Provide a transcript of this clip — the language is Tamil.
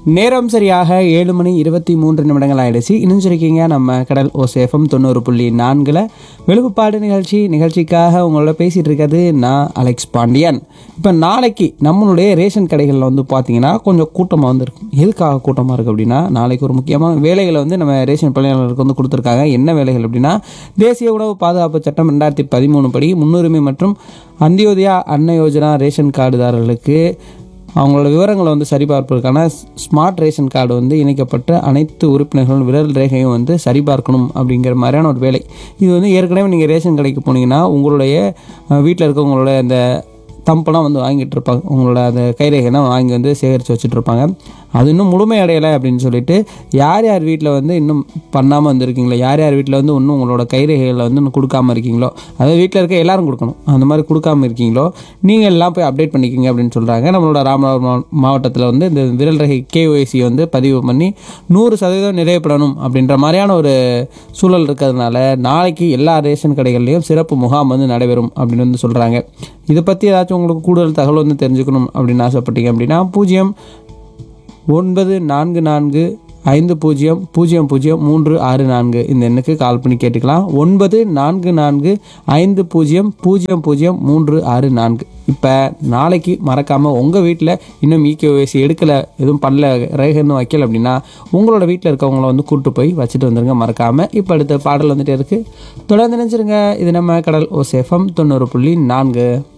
நேரம் சரியாக ஏழு மணி இருபத்தி மூன்று நிமிடங்கள் ஆயிடுச்சு இணைஞ்சிருக்கீங்க நம்ம கடல் ஓசேஃபம் தொண்ணூறு புள்ளி நான்கில் வெளுப்புப்பாடு நிகழ்ச்சி நிகழ்ச்சிக்காக உங்களோட பேசிகிட்டு இருக்கிறது நான் அலெக்ஸ் பாண்டியன் இப்போ நாளைக்கு நம்மளுடைய ரேஷன் கடைகளில் வந்து பார்த்தீங்கன்னா கொஞ்சம் கூட்டமாக வந்து இருக்கும் எதுக்காக கூட்டமாக இருக்குது அப்படின்னா நாளைக்கு ஒரு முக்கியமான வேலைகளை வந்து நம்ம ரேஷன் பணியாளர்களுக்கு வந்து கொடுத்துருக்காங்க என்ன வேலைகள் அப்படின்னா தேசிய உணவு பாதுகாப்பு சட்டம் ரெண்டாயிரத்தி பதிமூணு படி முன்னுரிமை மற்றும் அந்தியோதயா அன்ன யோஜனா ரேஷன் கார்டுதாரர்களுக்கு அவங்களோட விவரங்களை வந்து சரிபார்ப்பதற்கான ஸ்மார்ட் ரேஷன் கார்டு வந்து இணைக்கப்பட்ட அனைத்து உறுப்பினர்களும் விரல் ரேகையும் வந்து சரிபார்க்கணும் அப்படிங்கிற மாதிரியான ஒரு வேலை இது வந்து ஏற்கனவே நீங்கள் ரேஷன் கடைக்கு போனீங்கன்னா உங்களுடைய வீட்டில் இருக்கவங்களோட அந்த தம்பெல்லாம் வந்து வாங்கிட்டு இருப்பாங்க உங்களோட அந்த கைரேகைலாம் வாங்கி வந்து சேகரித்து வச்சுட்டு இருப்பாங்க அது இன்னும் முழுமை அடையலை அப்படின்னு சொல்லிட்டு யார் யார் வீட்டில் வந்து இன்னும் பண்ணாமல் வந்திருக்கீங்களோ யார் யார் வீட்டில் வந்து இன்னும் உங்களோட கைரேகைகளை வந்து இன்னும் கொடுக்காம இருக்கீங்களோ அதாவது வீட்டில் இருக்க எல்லாரும் கொடுக்கணும் அந்த மாதிரி கொடுக்காம இருக்கீங்களோ நீங்கள் எல்லாம் போய் அப்டேட் பண்ணிக்கிங்க அப்படின்னு சொல்கிறாங்க நம்மளோட ராமநாதபுரம் மாவட்டத்தில் வந்து இந்த விரல் ரகை கேஒய்சி வந்து பதிவு பண்ணி நூறு சதவீதம் நிறைவேற்றணும் அப்படின்ற மாதிரியான ஒரு சூழல் இருக்கிறதுனால நாளைக்கு எல்லா ரேஷன் கடைகள்லையும் சிறப்பு முகாம் வந்து நடைபெறும் அப்படின்னு வந்து சொல்கிறாங்க இதை பற்றி ஏதாச்சும் உங்களுக்கு கூடுதல் தகவல் வந்து தெரிஞ்சுக்கணும் அப்படின்னு ஆசைப்பட்டீங்க அப்படின்னா பூஜ்ஜியம் ஒன்பது நான்கு நான்கு ஐந்து பூஜ்ஜியம் பூஜ்ஜியம் பூஜ்ஜியம் மூன்று ஆறு நான்கு இந்த எண்ணுக்கு கால் பண்ணி கேட்டுக்கலாம் ஒன்பது நான்கு நான்கு ஐந்து பூஜ்ஜியம் பூஜ்ஜியம் பூஜ்ஜியம் மூன்று ஆறு நான்கு இப்போ நாளைக்கு மறக்காமல் உங்கள் வீட்டில் இன்னும் இகேஒய்சி எடுக்கலை எதுவும் பண்ணல ரேகன்னு வைக்கல அப்படின்னா உங்களோட வீட்டில் இருக்கவங்கள வந்து கூப்பிட்டு போய் வச்சுட்டு வந்துருங்க மறக்காமல் இப்போ அடுத்த பாடல் வந்துட்டே இருக்குது தொடர்ந்து நினைச்சிருங்க இது நம்ம கடல் ஓ சேஃபம் தொண்ணூறு புள்ளி நான்கு